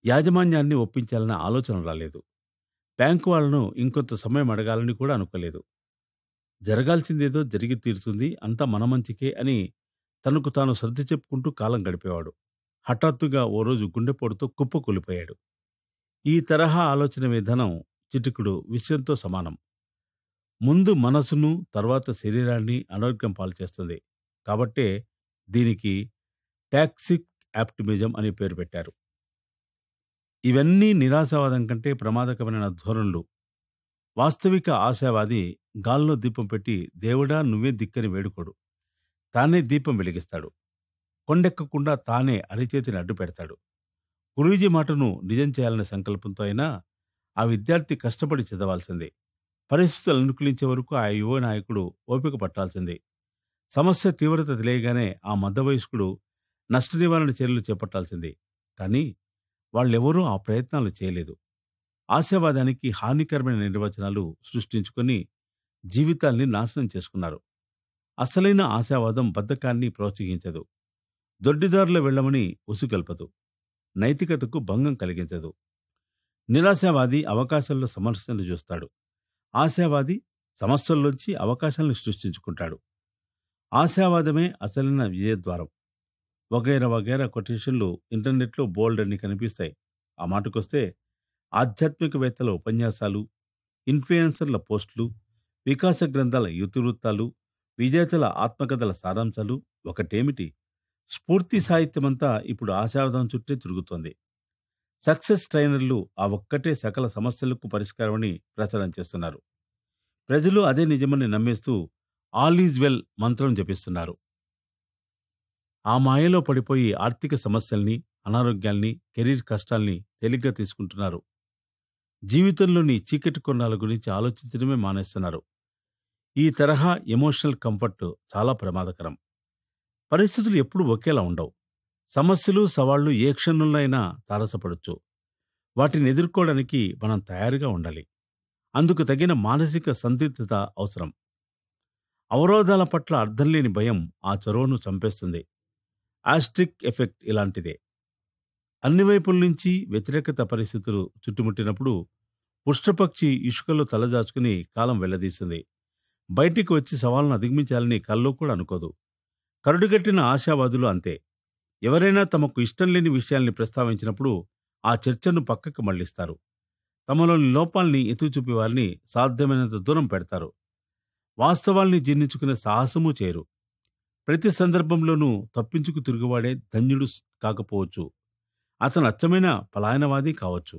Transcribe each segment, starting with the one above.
యాజమాన్యాన్ని ఒప్పించాలన్న ఆలోచన రాలేదు బ్యాంకు వాళ్ళను ఇంకొంత సమయం అడగాలని కూడా అనుకోలేదు జరగాల్సిందేదో జరిగి తీరుతుంది అంతా మన మంచికే అని తనకు తాను సర్ది చెప్పుకుంటూ కాలం గడిపేవాడు హఠాత్తుగా ఓ రోజు గుండెపోటుతో కుప్పకూలిపోయాడు ఈ తరహా ఆలోచన విధానం చిటికుడు విషయంతో సమానం ముందు మనసును తర్వాత శరీరాన్ని అనారోగ్యం పాలు చేస్తుంది కాబట్టే దీనికి టాక్సిక్ ఆప్టిమిజం అని పేరు పెట్టారు ఇవన్నీ నిరాశావాదం కంటే ప్రమాదకరమైన ధోరణులు వాస్తవిక ఆశావాది గాల్లో దీపం పెట్టి దేవుడా నువ్వే దిక్కని వేడుకోడు తానే దీపం వెలిగిస్తాడు కొండెక్కకుండా తానే అరిచేతిని అడ్డు పెడతాడు గురూజీ మాటను నిజం చేయాలనే సంకల్పంతో అయినా ఆ విద్యార్థి కష్టపడి చదవాల్సిందే పరిస్థితులు అనుకూలించే వరకు ఆ యువ నాయకుడు ఓపిక పట్టాల్సిందే సమస్య తీవ్రత తెలియగానే ఆ మధ్య వయస్కుడు నష్ట నివారణ చర్యలు చేపట్టాల్సిందే కానీ వాళ్ళెవరూ ఆ ప్రయత్నాలు చేయలేదు ఆశావాదానికి హానికరమైన నిర్వచనాలు సృష్టించుకొని జీవితాల్ని నాశనం చేసుకున్నారు అసలైన ఆశావాదం బద్ధకాన్ని ప్రోత్సహించదు దొడ్డిదారులు వెళ్ళమని ఉసుగల్పదు నైతికతకు భంగం కలిగించదు నిరాశావాది అవకాశాల్లో సమస్యలు చూస్తాడు ఆశావాది సమస్యల్లోంచి అవకాశాలను సృష్టించుకుంటాడు ఆశావాదమే అసలైన విజయద్వారం వగైరా వగైరా కొటేషన్లు ఇంటర్నెట్లో బోల్డ్ అని కనిపిస్తాయి ఆ మాటకొస్తే ఆధ్యాత్మికవేత్తల ఉపన్యాసాలు ఇన్ఫ్లుయెన్సర్ల పోస్టులు వికాస గ్రంథాల ఇతివృత్తాలు విజేతల ఆత్మకథల సారాంశాలు ఒకటేమిటి స్ఫూర్తి సాహిత్యమంతా ఇప్పుడు ఆశావాదం చుట్టే తిరుగుతోంది సక్సెస్ ట్రైనర్లు ఆ ఒక్కటే సకల సమస్యలకు పరిష్కారమని ప్రచారం చేస్తున్నారు ప్రజలు అదే నిజమని నమ్మేస్తూ ఆల్ ఈజ్ వెల్ మంత్రం జపిస్తున్నారు ఆ మాయలో పడిపోయి ఆర్థిక సమస్యల్ని అనారోగ్యాల్ని కెరీర్ కష్టాల్ని తేలిగ్గా తీసుకుంటున్నారు జీవితంలోని చీకటి కొన్నాల గురించి ఆలోచించడమే మానేస్తున్నారు ఈ తరహా ఎమోషనల్ కంఫర్ట్ చాలా ప్రమాదకరం పరిస్థితులు ఎప్పుడూ ఒకేలా ఉండవు సమస్యలు సవాళ్లు ఏ క్షణంలో అయినా తారసపడొచ్చు వాటిని ఎదుర్కోవడానికి మనం తయారుగా ఉండాలి అందుకు తగిన మానసిక సందిగ్ధత అవసరం అవరోధాల పట్ల అర్థం లేని భయం ఆ చొరవను చంపేస్తుంది ఆస్ట్రిక్ ఎఫెక్ట్ ఇలాంటిదే అన్ని వైపుల నుంచి వ్యతిరేకత పరిస్థితులు చుట్టుముట్టినప్పుడు పుష్టపక్షి ఇసుకలో తలదాచుకుని కాలం వెళ్లదీస్తుంది బయటికి వచ్చి సవాళ్ళను అధిగమించాలని కల్లో కూడా అనుకోదు కరుడుగట్టిన ఆశావాదులు అంతే ఎవరైనా తమకు ఇష్టం లేని విషయాల్ని ప్రస్తావించినప్పుడు ఆ చర్చను పక్కకు మళ్లిస్తారు తమలోని లోపాల్ని ఎత్తుచూపి వారిని సాధ్యమైనంత దూరం పెడతారు వాస్తవాల్ని జీర్ణించుకునే సాహసమూ చేయరు ప్రతి సందర్భంలోనూ తప్పించుకు తిరుగువాడే ధన్యుడు కాకపోవచ్చు అతను అచ్చమైన పలాయనవాది కావచ్చు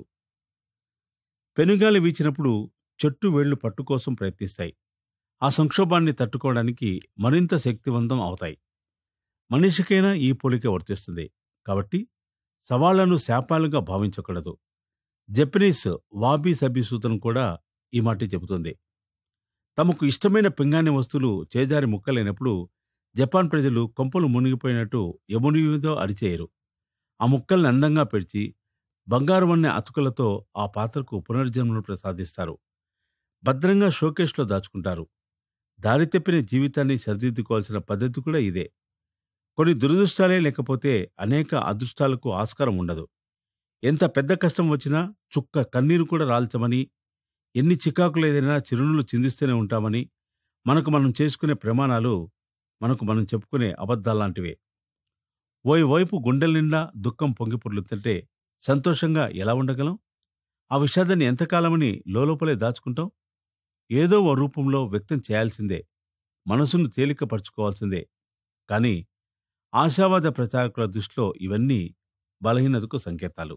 పెనుగాలి వీచినప్పుడు చెట్టు వేళ్లు పట్టు కోసం ప్రయత్నిస్తాయి ఆ సంక్షోభాన్ని తట్టుకోవడానికి మరింత శక్తివంతం అవుతాయి మనిషికైనా ఈ పోలిక వర్తిస్తుంది కాబట్టి సవాళ్లను శాపాలుగా భావించకూడదు జపనీస్ వాబీ సబీ సూత్రం కూడా ఈ మాట చెబుతుంది తమకు ఇష్టమైన పింగాణి వస్తువులు చేజారి ముక్కలైనప్పుడు జపాన్ ప్రజలు కొంపలు మునిగిపోయినట్టు యమునితో అరిచేయరు ఆ ముక్కల్ని అందంగా పెడిచి బంగారు వన్నె అతుకులతో ఆ పాత్రకు పునర్జన్మను ప్రసాదిస్తారు భద్రంగా షోకేష్లో దాచుకుంటారు దారి తప్పిన జీవితాన్ని సరిదిద్దుకోవాల్సిన పద్ధతి కూడా ఇదే కొన్ని దురదృష్టాలే లేకపోతే అనేక అదృష్టాలకు ఆస్కారం ఉండదు ఎంత పెద్ద కష్టం వచ్చినా చుక్క కన్నీరు కూడా రాల్చమని ఎన్ని చికాకులు ఏదైనా చిరునులు చిందిస్తూనే ఉంటామని మనకు మనం చేసుకునే ప్రమాణాలు మనకు మనం చెప్పుకునే అబద్ధాలాంటివే ఓయి వైపు గుండెల నిండా దుఃఖం పొంగి పొర్లుతుంటే సంతోషంగా ఎలా ఉండగలం ఆ విషాదాన్ని ఎంతకాలమని లోపలే దాచుకుంటాం ఏదో ఓ రూపంలో వ్యక్తం చేయాల్సిందే మనసును తేలికపరుచుకోవాల్సిందే కానీ ఆశావాద ప్రచారకుల దృష్టిలో ఇవన్నీ బలహీనతకు సంకేతాలు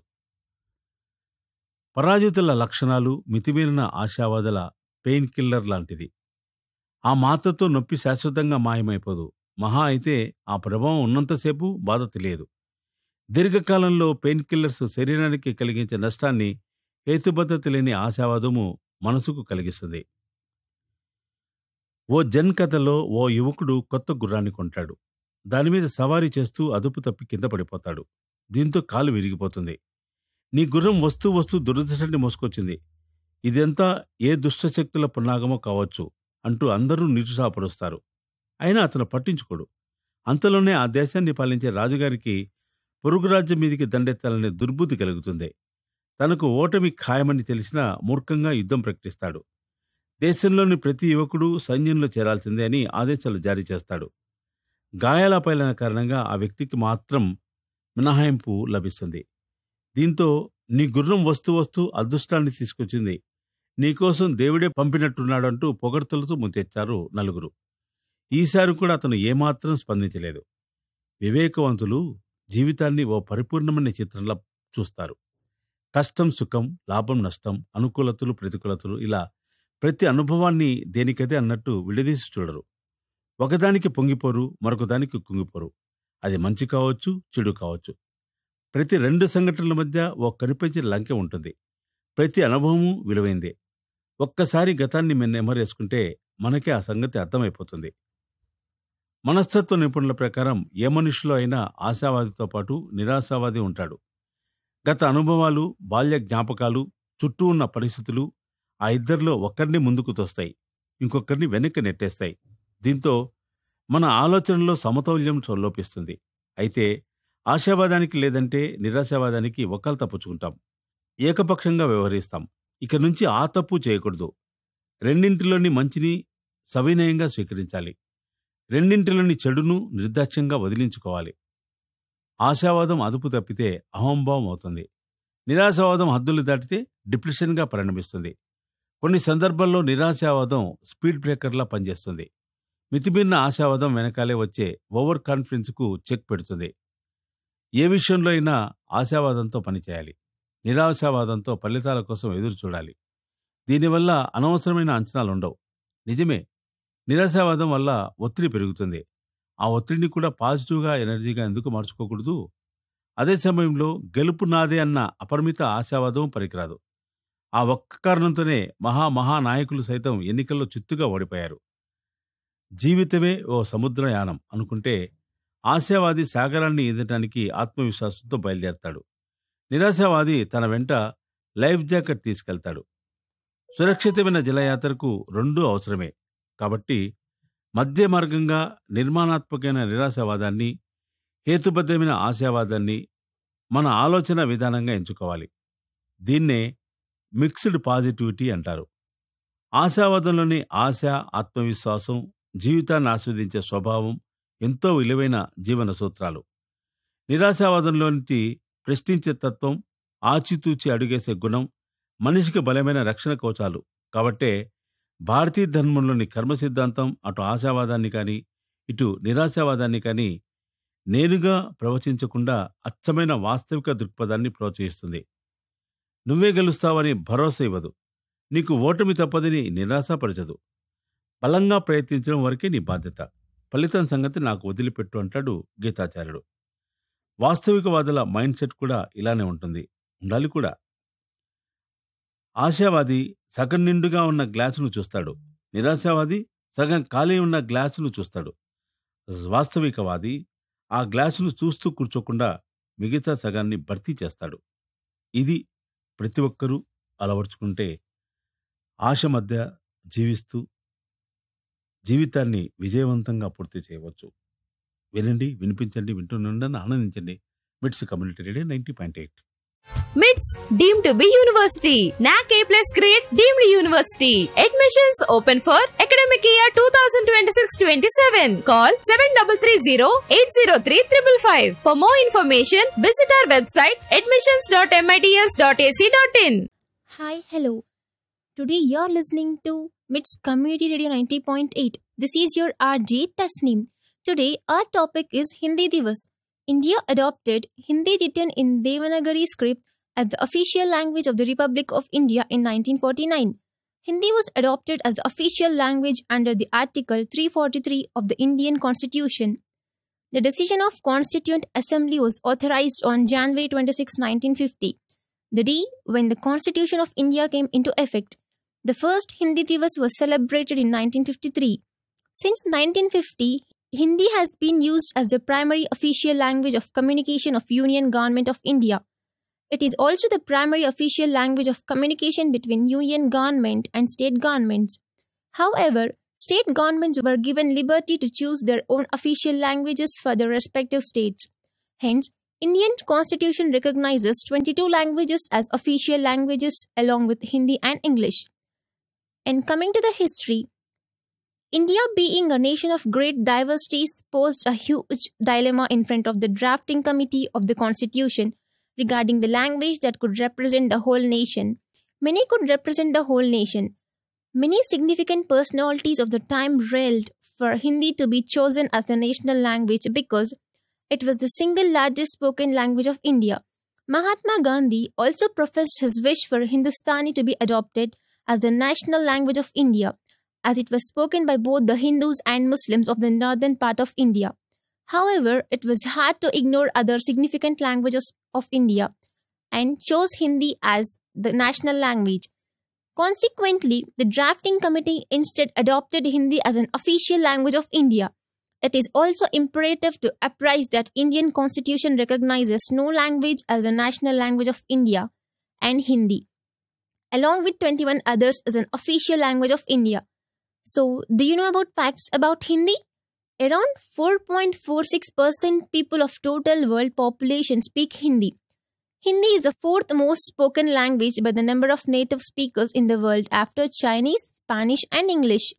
పరాజితుల లక్షణాలు మితిమీరిన ఆశావాదుల పెయిన్ కిల్లర్ లాంటిది ఆ మాత్రతో నొప్పి శాశ్వతంగా మాయమైపోదు మహా అయితే ఆ ప్రభావం ఉన్నంతసేపు బాధ తెలియదు దీర్ఘకాలంలో పెయిన్ కిల్లర్స్ శరీరానికి కలిగించే నష్టాన్ని హేతుబద్ధత లేని ఆశావాదము మనసుకు కలిగిస్తుంది ఓ జన్ కథలో ఓ యువకుడు కొత్త గుర్రాన్ని కొంటాడు దానిమీద సవారీ చేస్తూ అదుపు తప్పి కింద పడిపోతాడు దీంతో కాలు విరిగిపోతుంది నీ గుర్రం వస్తూ వస్తూ దురదృష్టాన్ని మోసుకొచ్చింది ఇదంతా ఏ దుష్టశక్తుల పున్నాగమో కావచ్చు అంటూ అందరూ నిరుసాపరుస్తారు అయినా అతను పట్టించుకోడు అంతలోనే ఆ దేశాన్ని పాలించే రాజుగారికి పొరుగు రాజ్యం మీదికి దండెత్తాలనే దుర్బుద్ధి కలుగుతుంది తనకు ఓటమి ఖాయమని తెలిసినా మూర్ఖంగా యుద్ధం ప్రకటిస్తాడు దేశంలోని ప్రతి యువకుడు సైన్యంలో చేరాల్సిందే అని ఆదేశాలు జారీ చేస్తాడు గాయాలపైన కారణంగా ఆ వ్యక్తికి మాత్రం మినహాయింపు లభిస్తుంది దీంతో నీ గుర్రం వస్తూ వస్తూ అదృష్టాన్ని తీసుకొచ్చింది నీకోసం దేవుడే పంపినట్టున్నాడంటూ పొగడ్తలతో ముంచెచ్చారు నలుగురు ఈసారి కూడా అతను ఏమాత్రం స్పందించలేదు వివేకవంతులు జీవితాన్ని ఓ పరిపూర్ణమైన చిత్రంలా చూస్తారు కష్టం సుఖం లాభం నష్టం అనుకూలతలు ప్రతికూలతలు ఇలా ప్రతి అనుభవాన్ని దేనికదే అన్నట్టు విడదీసి చూడరు ఒకదానికి పొంగిపోరు మరొకదానికి కుంగిపోరు అది మంచి కావచ్చు చెడు కావచ్చు ప్రతి రెండు సంఘటనల మధ్య ఓ కనిపించే లంకె ఉంటుంది ప్రతి అనుభవము విలువైందే ఒక్కసారి గతాన్ని మేము నెమరేసుకుంటే మనకే ఆ సంగతి అర్థమైపోతుంది మనస్తత్వ నిపుణుల ప్రకారం ఏ మనిషిలో అయినా ఆశావాదితో పాటు నిరాశావాది ఉంటాడు గత అనుభవాలు బాల్య జ్ఞాపకాలు చుట్టూ ఉన్న పరిస్థితులు ఆ ఇద్దరిలో ఒక్కరిని ముందుకు తోస్తాయి ఇంకొకరిని వెనక్కి నెట్టేస్తాయి దీంతో మన ఆలోచనలో సమతౌల్యం లోపిస్తుంది అయితే ఆశావాదానికి లేదంటే నిరాశావాదానికి ఒకళ్ళు తప్పుచుకుంటాం ఏకపక్షంగా వ్యవహరిస్తాం ఇక నుంచి ఆ తప్పు చేయకూడదు రెండింటిలోని మంచిని సవినయంగా స్వీకరించాలి రెండింటిలోని చెడును నిర్దాక్ష్యంగా వదిలించుకోవాలి ఆశావాదం అదుపు తప్పితే అహంభావం అవుతుంది నిరాశావాదం హద్దులు దాటితే డిప్రెషన్గా పరిణమిస్తుంది కొన్ని సందర్భాల్లో నిరాశావాదం స్పీడ్ బ్రేకర్లా పనిచేస్తుంది మితిమీరిన ఆశావాదం వెనకాలే వచ్చే ఓవర్ కాన్ఫిడెన్స్కు చెక్ పెడుతుంది ఏ విషయంలో అయినా ఆశావాదంతో పనిచేయాలి నిరాశావాదంతో ఫలితాల కోసం ఎదురు చూడాలి దీనివల్ల అనవసరమైన అంచనాలు ఉండవు నిజమే నిరాశావాదం వల్ల ఒత్తిడి పెరుగుతుంది ఆ ఒత్తిడిని కూడా పాజిటివ్గా ఎనర్జీగా ఎందుకు మార్చుకోకూడదు అదే సమయంలో గెలుపు నాదే అన్న అపరిమిత ఆశావాదం పనికిరాదు ఆ ఒక్క కారణంతోనే మహా మహానాయకులు సైతం ఎన్నికల్లో చిత్తుగా ఓడిపోయారు జీవితమే ఓ సముద్రయానం అనుకుంటే ఆశావాది సాగరాన్ని ఈదటానికి ఆత్మవిశ్వాసంతో బయలుదేరతాడు నిరాశావాది తన వెంట లైఫ్ జాకెట్ తీసుకెళ్తాడు సురక్షితమైన జలయాత్రకు రెండూ అవసరమే కాబట్టి మధ్య మార్గంగా నిర్మాణాత్మకమైన నిరాశావాదాన్ని హేతుబద్ధమైన ఆశావాదాన్ని మన ఆలోచన విధానంగా ఎంచుకోవాలి దీన్నే మిక్స్డ్ పాజిటివిటీ అంటారు ఆశావాదంలోని ఆశ ఆత్మవిశ్వాసం జీవితాన్ని ఆస్వాదించే స్వభావం ఎంతో విలువైన జీవన సూత్రాలు నిరాశావాదంలోంచి ప్రశ్నించే తత్వం ఆచితూచి అడుగేసే గుణం మనిషికి బలమైన రక్షణ కవచాలు కాబట్టే భారతీయ ధర్మంలోని కర్మ సిద్ధాంతం అటు ఆశావాదాన్ని కానీ ఇటు నిరాశావాదాన్ని కానీ నేరుగా ప్రవచించకుండా అచ్చమైన వాస్తవిక దృక్పథాన్ని ప్రోత్సహిస్తుంది నువ్వే గెలుస్తావని భరోసా ఇవ్వదు నీకు ఓటమి తప్పదని నిరాశపరచదు బలంగా ప్రయత్నించడం వరకే నీ బాధ్యత ఫలితం సంగతి నాకు వదిలిపెట్టు అంటాడు గీతాచార్యుడు వాస్తవికవాదుల మైండ్ సెట్ కూడా ఇలానే ఉంటుంది ఉండాలి కూడా ఆశావాది సగం నిండుగా ఉన్న గ్లాసును చూస్తాడు నిరాశావాది సగం ఖాళీ ఉన్న గ్లాసును చూస్తాడు వాస్తవికవాది ఆ గ్లాసును చూస్తూ కూర్చోకుండా మిగతా సగాన్ని భర్తీ చేస్తాడు ఇది ప్రతి ఒక్కరూ అలవర్చుకుంటే ఆశ మధ్య జీవిస్తూ జీవితాన్ని విజయవంతంగా పూర్తి చేయవచ్చు వినండి వినిపించండి వింటున్నండి ఆనందించండి MITS community radio ninety point eight MITS deemed to be university. NAC A plus grade deemed university. Admissions open for academic year 2026-27. Call 7330-803-555. For more information, visit our website admissions.mits.ac.in. Hi, hello. Today you're listening to MITS Community Radio 90.8. This is your RJ Tasneem. Today our topic is Hindi Divas. India adopted Hindi written in Devanagari script as the official language of the Republic of India in 1949. Hindi was adopted as the official language under the Article 343 of the Indian Constitution. The decision of Constituent Assembly was authorized on January 26, 1950, the day when the Constitution of India came into effect. The first Hindi Divas was celebrated in 1953. Since 1950, Hindi has been used as the primary official language of communication of Union Government of India. It is also the primary official language of communication between Union Government and state governments. However, state governments were given liberty to choose their own official languages for their respective states. Hence, Indian constitution recognizes 22 languages as official languages along with Hindi and English. And coming to the history, India being a nation of great diversities posed a huge dilemma in front of the drafting committee of the constitution regarding the language that could represent the whole nation. Many could represent the whole nation. Many significant personalities of the time railed for Hindi to be chosen as the national language because it was the single largest spoken language of India. Mahatma Gandhi also professed his wish for Hindustani to be adopted as the national language of India, as it was spoken by both the Hindus and Muslims of the northern part of India. However, it was hard to ignore other significant languages of India and chose Hindi as the national language. Consequently, the drafting committee instead adopted Hindi as an official language of India. It is also imperative to apprise that Indian constitution recognizes no language as a national language of India and Hindi, along with 21 others as an official language of India. So, do you know about facts about Hindi? Around 4.46% people of total world population speak Hindi. Hindi is the fourth most spoken language by the number of native speakers in the world after Chinese, Spanish, and English.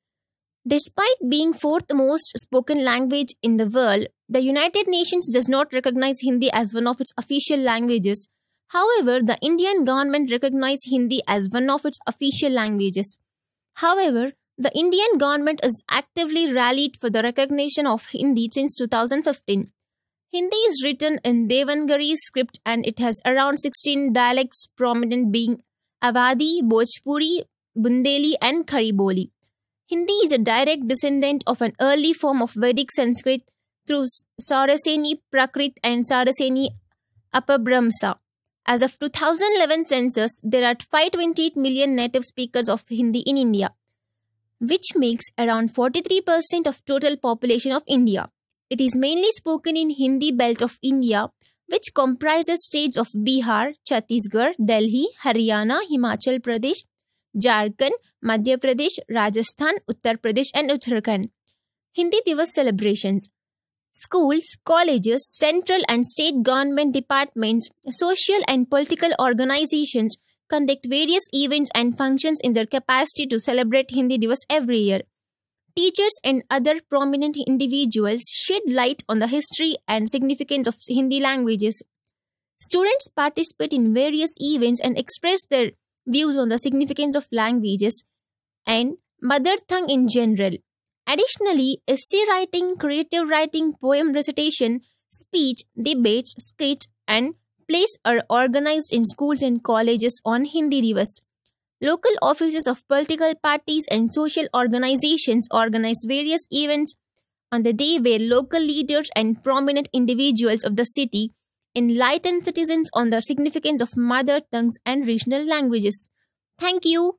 Despite being fourth most spoken language in the world, the United Nations does not recognize Hindi as one of its official languages. However, the Indian government recognizes Hindi as one of its official languages. However, the Indian government is actively rallied for the recognition of Hindi since 2015. Hindi is written in Devangari script and it has around 16 dialects prominent being Awadhi, Bhojpuri, Bundeli and Khariboli. Hindi is a direct descendant of an early form of Vedic Sanskrit through Saraseni Prakrit and Saraseni Apabhramsa. As of 2011 census, there are 528 million native speakers of Hindi in India, which makes around 43% of total population of India. It is mainly spoken in Hindi belt of India, which comprises states of Bihar, Chhattisgarh, Delhi, Haryana, Himachal Pradesh, Jharkhand, Madhya Pradesh, Rajasthan, Uttar Pradesh, and Uttarakhand. Hindi Divas celebrations. Schools, colleges, central and state government departments, social and political organizations conduct various events and functions in their capacity to celebrate Hindi Divas every year. Teachers and other prominent individuals shed light on the history and significance of Hindi languages. Students participate in various events and express their views on the significance of languages and mother tongue in general. Additionally, essay writing, creative writing, poem recitation, speech, debates, skits, and plays are organized in schools and colleges on Hindi Divas. Local offices of political parties and social organizations organize various events on the day where local leaders and prominent individuals of the city enlighten citizens on the significance of mother tongues and regional languages. Thank you.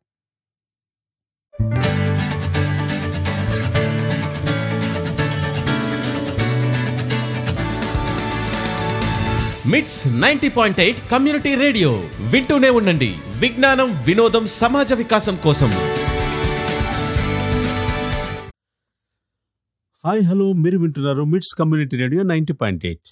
MITS ninety point eight community radio వింటూనే ఉండండి విజ్ఞానం వినోదం సమాజ వికాసం కోసం hi hello మీరు వింటున్నారు MITS community radio ninety point eight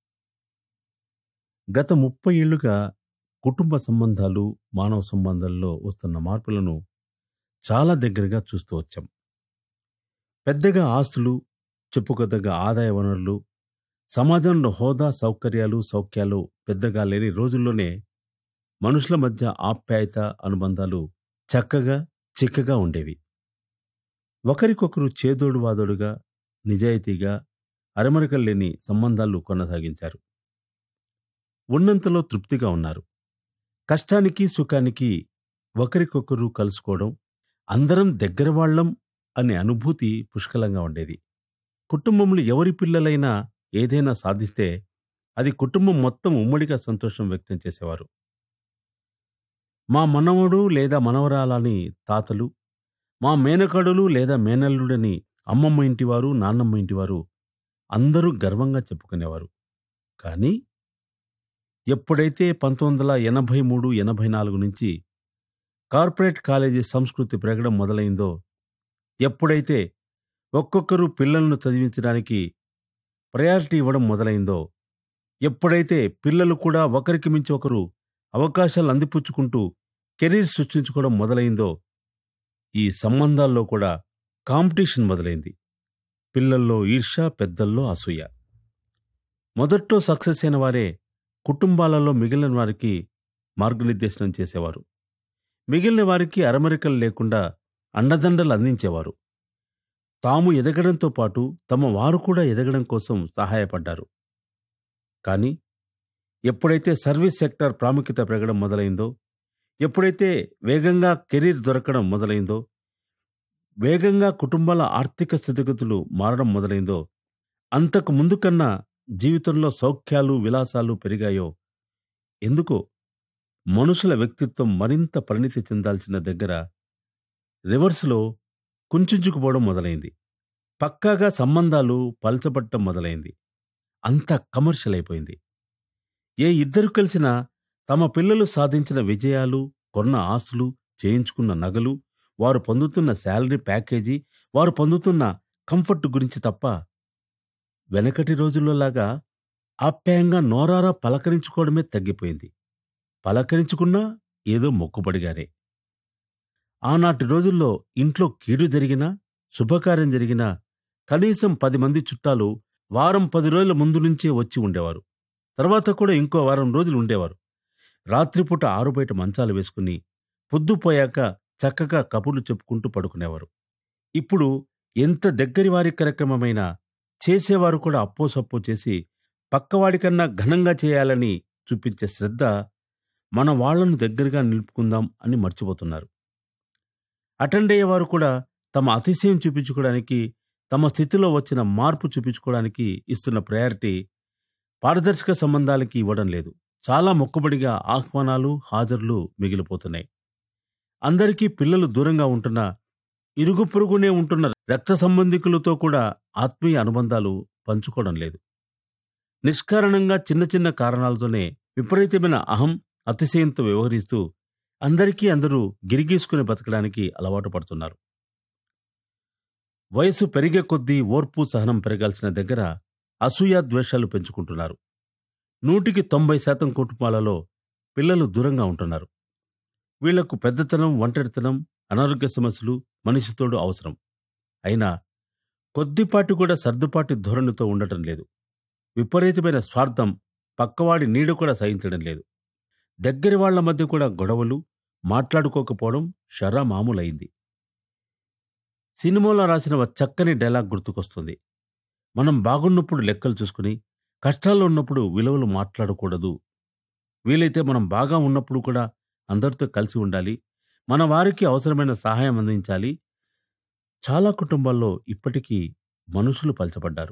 గత ముప్పై ఏళ్లుగా కుటుంబ సంబంధాలు మానవ సంబంధాల్లో వస్తున్న మార్పులను చాలా దగ్గరగా చూస్తూ వచ్చాం పెద్దగా ఆస్తులు చెప్పుకోదగ్గ ఆదాయ వనరులు సమాజంలో హోదా సౌకర్యాలు సౌఖ్యాలు పెద్దగా లేని రోజుల్లోనే మనుషుల మధ్య ఆప్యాయత అనుబంధాలు చక్కగా చిక్కగా ఉండేవి ఒకరికొకరు చేదోడు వాదోడుగా నిజాయితీగా అరమరికలు లేని సంబంధాలు కొనసాగించారు ఉన్నంతలో తృప్తిగా ఉన్నారు కష్టానికి సుఖానికి ఒకరికొకరు కలుసుకోవడం అందరం దగ్గర వాళ్ళం అనే అనుభూతి పుష్కలంగా ఉండేది కుటుంబంలో ఎవరి పిల్లలైనా ఏదైనా సాధిస్తే అది కుటుంబం మొత్తం ఉమ్మడిగా సంతోషం వ్యక్తం చేసేవారు మా మనవడు లేదా మనవరాలని తాతలు మా మేనకడులు లేదా మేనల్లుడని అమ్మమ్మ ఇంటివారు నాన్నమ్మ ఇంటివారు అందరూ గర్వంగా చెప్పుకునేవారు కానీ ఎప్పుడైతే పంతొమ్మిది వందల ఎనభై మూడు ఎనభై నాలుగు నుంచి కార్పొరేట్ కాలేజీ సంస్కృతి పెరగడం మొదలైందో ఎప్పుడైతే ఒక్కొక్కరు పిల్లలను చదివించడానికి ప్రయారిటీ ఇవ్వడం మొదలైందో ఎప్పుడైతే పిల్లలు కూడా ఒకరికి మించి ఒకరు అవకాశాలు అందిపుచ్చుకుంటూ కెరీర్ సృష్టించుకోవడం మొదలైందో ఈ సంబంధాల్లో కూడా కాంపిటీషన్ మొదలైంది పిల్లల్లో ఈర్ష పెద్దల్లో అసూయ మొదట్లో సక్సెస్ అయిన వారే కుటుంబాలలో మిగిలిన వారికి మార్గనిర్దేశనం చేసేవారు మిగిలిన వారికి అరమరికలు లేకుండా అండదండలు అందించేవారు తాము ఎదగడంతో పాటు తమ వారు కూడా ఎదగడం కోసం సహాయపడ్డారు కానీ ఎప్పుడైతే సర్వీస్ సెక్టర్ ప్రాముఖ్యత పెరగడం మొదలైందో ఎప్పుడైతే వేగంగా కెరీర్ దొరకడం మొదలైందో వేగంగా కుటుంబాల ఆర్థిక స్థితిగతులు మారడం మొదలైందో అంతకు ముందు కన్నా జీవితంలో సౌఖ్యాలు విలాసాలు పెరిగాయో ఎందుకో మనుషుల వ్యక్తిత్వం మరింత పరిణితి చెందాల్సిన దగ్గర రివర్స్లో కుంచుకుపోవడం మొదలైంది పక్కాగా సంబంధాలు పలచబట్టం మొదలైంది అంత కమర్షియల్ అయిపోయింది ఏ ఇద్దరు కలిసినా తమ పిల్లలు సాధించిన విజయాలు కొన్న ఆస్తులు చేయించుకున్న నగలు వారు పొందుతున్న శాలరీ ప్యాకేజీ వారు పొందుతున్న కంఫర్ట్ గురించి తప్ప వెనకటి రోజుల్లోలాగా ఆప్యాయంగా నోరారా పలకరించుకోవడమే తగ్గిపోయింది పలకరించుకున్నా ఏదో మొక్కుబడిగారే ఆనాటి రోజుల్లో ఇంట్లో కీడు జరిగినా శుభకార్యం జరిగినా కనీసం పది మంది చుట్టాలు వారం పది రోజుల ముందు నుంచే వచ్చి ఉండేవారు తర్వాత కూడా ఇంకో వారం రోజులు ఉండేవారు రాత్రిపూట ఆరు బయట మంచాలు వేసుకుని పొద్దుపోయాక చక్కగా కబుర్లు చెప్పుకుంటూ పడుకునేవారు ఇప్పుడు ఎంత దగ్గరి వారి కార్యక్రమమైనా చేసేవారు కూడా అప్పో సప్పో చేసి పక్కవాడికన్నా ఘనంగా చేయాలని చూపించే శ్రద్ధ మన వాళ్లను దగ్గరగా నిలుపుకుందాం అని మర్చిపోతున్నారు అటెండ్ అయ్యేవారు కూడా తమ అతిశయం చూపించుకోవడానికి తమ స్థితిలో వచ్చిన మార్పు చూపించుకోవడానికి ఇస్తున్న ప్రయారిటీ పారదర్శక సంబంధాలకి ఇవ్వడం లేదు చాలా మొక్కుబడిగా ఆహ్వానాలు హాజరులు మిగిలిపోతున్నాయి అందరికీ పిల్లలు దూరంగా ఉంటున్న ఇరుగు పొరుగునే ఉంటున్న రక్త సంబంధికులతో కూడా ఆత్మీయ అనుబంధాలు పంచుకోవడం లేదు నిష్కారణంగా చిన్న చిన్న కారణాలతోనే విపరీతమైన అహం అతిశయంతో వ్యవహరిస్తూ అందరికీ అందరూ గిరిగీసుకుని బతకడానికి అలవాటు పడుతున్నారు వయసు పెరిగే కొద్దీ ఓర్పు సహనం పెరగాల్సిన దగ్గర అసూయ ద్వేషాలు పెంచుకుంటున్నారు నూటికి తొంభై శాతం కుటుంబాలలో పిల్లలు దూరంగా ఉంటున్నారు వీళ్లకు పెద్దతనం ఒంటరితనం అనారోగ్య సమస్యలు మనిషితోడు అవసరం అయినా కొద్దిపాటి కూడా సర్దుపాటి ధోరణితో ఉండటం లేదు విపరీతమైన స్వార్థం పక్కవాడి నీడ కూడా సహించడం లేదు దగ్గరి వాళ్ల మధ్య కూడా గొడవలు మాట్లాడుకోకపోవడం షరా మామూలైంది సినిమాలో రాసిన ఒక చక్కని డైలాగ్ గుర్తుకొస్తుంది మనం బాగున్నప్పుడు లెక్కలు చూసుకుని కష్టాల్లో ఉన్నప్పుడు విలువలు మాట్లాడకూడదు వీలైతే మనం బాగా ఉన్నప్పుడు కూడా అందరితో కలిసి ఉండాలి మన వారికి అవసరమైన సహాయం అందించాలి చాలా కుటుంబాల్లో ఇప్పటికీ మనుషులు పలచబడ్డారు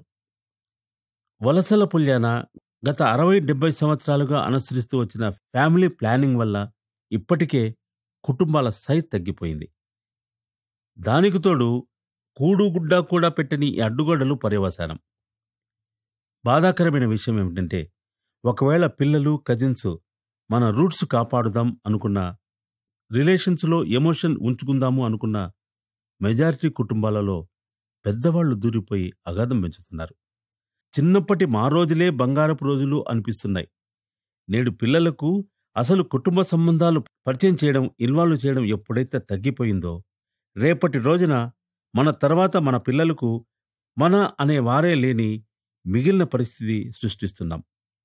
వలసల పుల్యాన గత అరవై డెబ్బై సంవత్సరాలుగా అనుసరిస్తూ వచ్చిన ఫ్యామిలీ ప్లానింగ్ వల్ల ఇప్పటికే కుటుంబాల సైజ్ తగ్గిపోయింది దానికి తోడు కూడుగుడ్డ కూడా పెట్టని ఈ అడ్డుగోడలు పర్యవసానం బాధాకరమైన విషయం ఏమిటంటే ఒకవేళ పిల్లలు కజిన్స్ మన రూట్స్ కాపాడుదాం అనుకున్న రిలేషన్స్లో ఎమోషన్ ఉంచుకుందాము అనుకున్న మెజారిటీ కుటుంబాలలో పెద్దవాళ్లు దూరిపోయి అగాధం పెంచుతున్నారు చిన్నప్పటి మా రోజులే బంగారపు రోజులు అనిపిస్తున్నాయి నేడు పిల్లలకు అసలు కుటుంబ సంబంధాలు పరిచయం చేయడం ఇన్వాల్వ్ చేయడం ఎప్పుడైతే తగ్గిపోయిందో రేపటి రోజున మన తర్వాత మన పిల్లలకు మన అనే వారే లేని మిగిలిన పరిస్థితి సృష్టిస్తున్నాం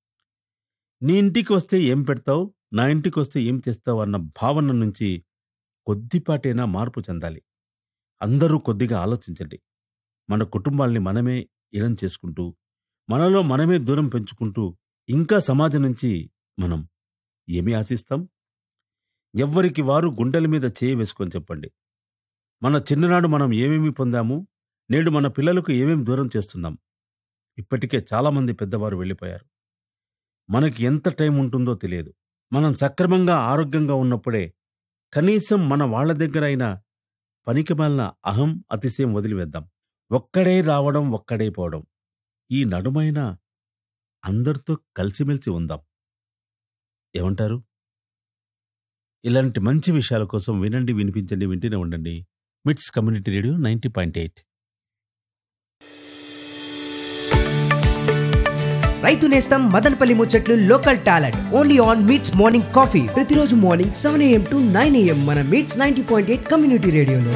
నీ ఇంటికి వస్తే ఏం పెడతావు నా ఇంటికి వస్తే ఏం చేస్తావు అన్న భావన నుంచి కొద్దిపాటైనా మార్పు చెందాలి అందరూ కొద్దిగా ఆలోచించండి మన కుటుంబాల్ని మనమే ఇనం చేసుకుంటూ మనలో మనమే దూరం పెంచుకుంటూ ఇంకా సమాజం నుంచి మనం ఏమి ఆశిస్తాం ఎవ్వరికి వారు గుండెల మీద చేయి వేసుకొని చెప్పండి మన చిన్ననాడు మనం ఏమేమి పొందాము నేడు మన పిల్లలకు ఏమేమి దూరం చేస్తున్నాం ఇప్పటికే చాలామంది పెద్దవారు వెళ్ళిపోయారు మనకి ఎంత టైం ఉంటుందో తెలియదు మనం సక్రమంగా ఆరోగ్యంగా ఉన్నప్పుడే కనీసం మన వాళ్ళ దగ్గర అయినా పనికిమాలిన అహం అతిశయం వదిలివేద్దాం ఒక్కడే రావడం ఒక్కడే పోవడం ఈ నడుమైన అందరితో కలిసిమెలిసి ఉందాం ఏమంటారు ఇలాంటి మంచి విషయాల కోసం వినండి వినిపించండి వింటూనే ఉండండి MITS community radio ninety point eight రైతు నేస్తం మదనపల్లి ముచ్చట్లు local talent only on MITS morning coffee ప్రతిరోజు morning seven AM to nine AM మన MITS ninety point eight community రేడియోలో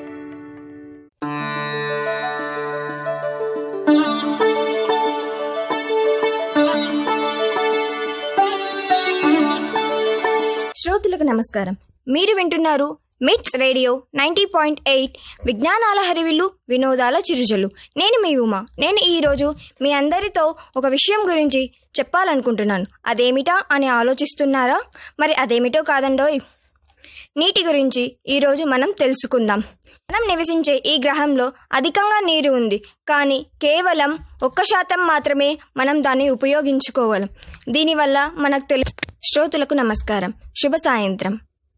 శ్రోతలకు నమస్కారం మీరు వింటున్నారు MITS radio ninety point eight విజ్ఞానాల హరివిల్లు వినోదాల చిరుజలు నేను మీ ఉమా నేను ఈరోజు మీ అందరితో ఒక విషయం గురించి చెప్పాలనుకుంటున్నాను అదేమిటా అని ఆలోచిస్తున్నారా మరి అదేమిటో కాదండోయ్ నీటి గురించి ఈరోజు మనం తెలుసుకుందాం మనం నివసించే ఈ గ్రహంలో అధికంగా నీరు ఉంది కానీ కేవలం ఒక్క శాతం మాత్రమే మనం దాన్ని ఉపయోగించుకోగలం దీనివల్ల మనకు తెలు శ్రోతలకు నమస్కారం శుభ సాయంత్రం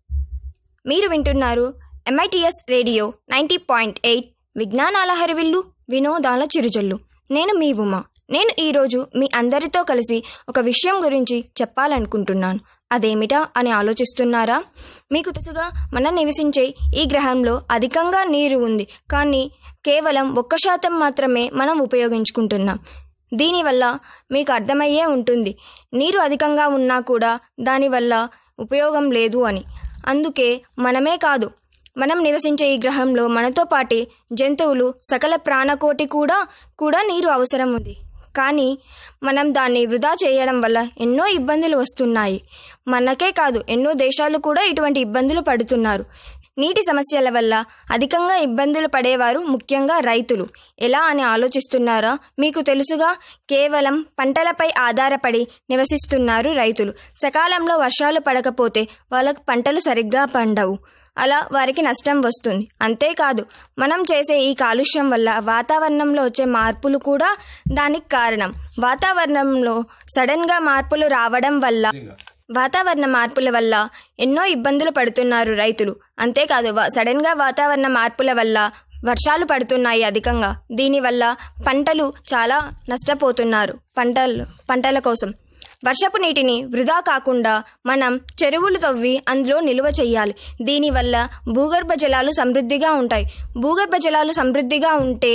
మీరు వింటున్నారు MITS radio ninety point eight విజ్ఞానాల హరివిల్లు వినోదాల చిరుజల్లు నేను మీ ఉమా నేను ఈరోజు మీ అందరితో కలిసి ఒక విషయం గురించి చెప్పాలనుకుంటున్నాను అదేమిటా అని ఆలోచిస్తున్నారా మీకు తెలుసుగా మనం నివసించే ఈ గ్రహంలో అధికంగా నీరు ఉంది కానీ కేవలం ఒక్క శాతం మాత్రమే మనం ఉపయోగించుకుంటున్నాం దీనివల్ల మీకు అర్థమయ్యే ఉంటుంది నీరు అధికంగా ఉన్నా కూడా దానివల్ల ఉపయోగం లేదు అని అందుకే మనమే కాదు మనం నివసించే ఈ గ్రహంలో మనతో పాటి జంతువులు సకల ప్రాణకోటి కూడా కూడా నీరు అవసరం ఉంది కానీ మనం దాన్ని వృధా చేయడం వల్ల ఎన్నో ఇబ్బందులు వస్తున్నాయి మనకే కాదు ఎన్నో దేశాలు కూడా ఇటువంటి ఇబ్బందులు పడుతున్నారు నీటి సమస్యల వల్ల అధికంగా ఇబ్బందులు పడేవారు ముఖ్యంగా రైతులు ఎలా అని ఆలోచిస్తున్నారా మీకు తెలుసుగా కేవలం పంటలపై ఆధారపడి నివసిస్తున్నారు రైతులు సకాలంలో వర్షాలు పడకపోతే వాళ్ళకు పంటలు సరిగ్గా పండవు అలా వారికి నష్టం వస్తుంది అంతేకాదు మనం చేసే ఈ కాలుష్యం వల్ల వాతావరణంలో వచ్చే మార్పులు కూడా దానికి కారణం వాతావరణంలో సడన్గా మార్పులు రావడం వల్ల వాతావరణ మార్పుల వల్ల ఎన్నో ఇబ్బందులు పడుతున్నారు రైతులు అంతేకాదు వా- సడన్గా వాతావరణ మార్పుల వల్ల వర్షాలు పడుతున్నాయి అధికంగా దీనివల్ల పంటలు చాలా నష్టపోతున్నారు పంటలు పంటల కోసం వర్షపు నీటిని వృధా కాకుండా మనం చెరువులు తవ్వి అందులో నిల్వ చేయాలి దీనివల్ల భూగర్భ జలాలు సమృద్ధిగా ఉంటాయి భూగర్భ జలాలు సమృద్ధిగా ఉంటే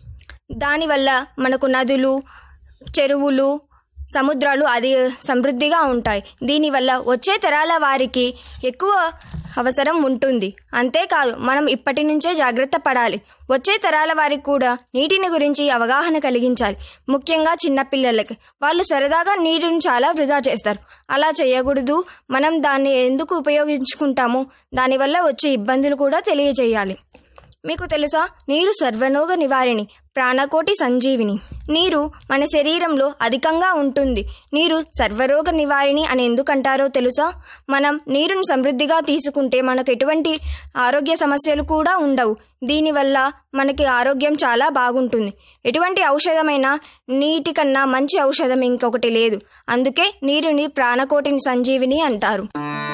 దానివల్ల మనకు నదులు చెరువులు సముద్రాలు అది సమృద్ధిగా ఉంటాయి దీనివల్ల వచ్చే తరాల వారికి ఎక్కువ అవసరం ఉంటుంది అంతేకాదు మనం ఇప్పటి నుంచే జాగ్రత్త పడాలి వచ్చే తరాల వారికి కూడా నీటిని గురించి అవగాహన కలిగించాలి ముఖ్యంగా చిన్నపిల్లలకి వాళ్ళు సరదాగా నీటిని చాలా వృధా చేస్తారు అలా చేయకూడదు మనం దాన్ని ఎందుకు ఉపయోగించుకుంటామో దానివల్ల వచ్చే ఇబ్బందులు కూడా తెలియజేయాలి మీకు తెలుసా నీరు సర్వనోగ నివారిణి ప్రాణకోటి సంజీవిని నీరు మన శరీరంలో అధికంగా ఉంటుంది నీరు సర్వరోగ నివారిణి అని ఎందుకంటారో తెలుసా మనం నీరును సమృద్ధిగా తీసుకుంటే మనకు ఎటువంటి ఆరోగ్య సమస్యలు కూడా ఉండవు దీనివల్ల మనకి ఆరోగ్యం చాలా బాగుంటుంది ఎటువంటి ఔషధమైనా నీటి కన్నా మంచి ఔషధం ఇంకొకటి లేదు అందుకే నీరుని ప్రాణకోటిని సంజీవిని అంటారు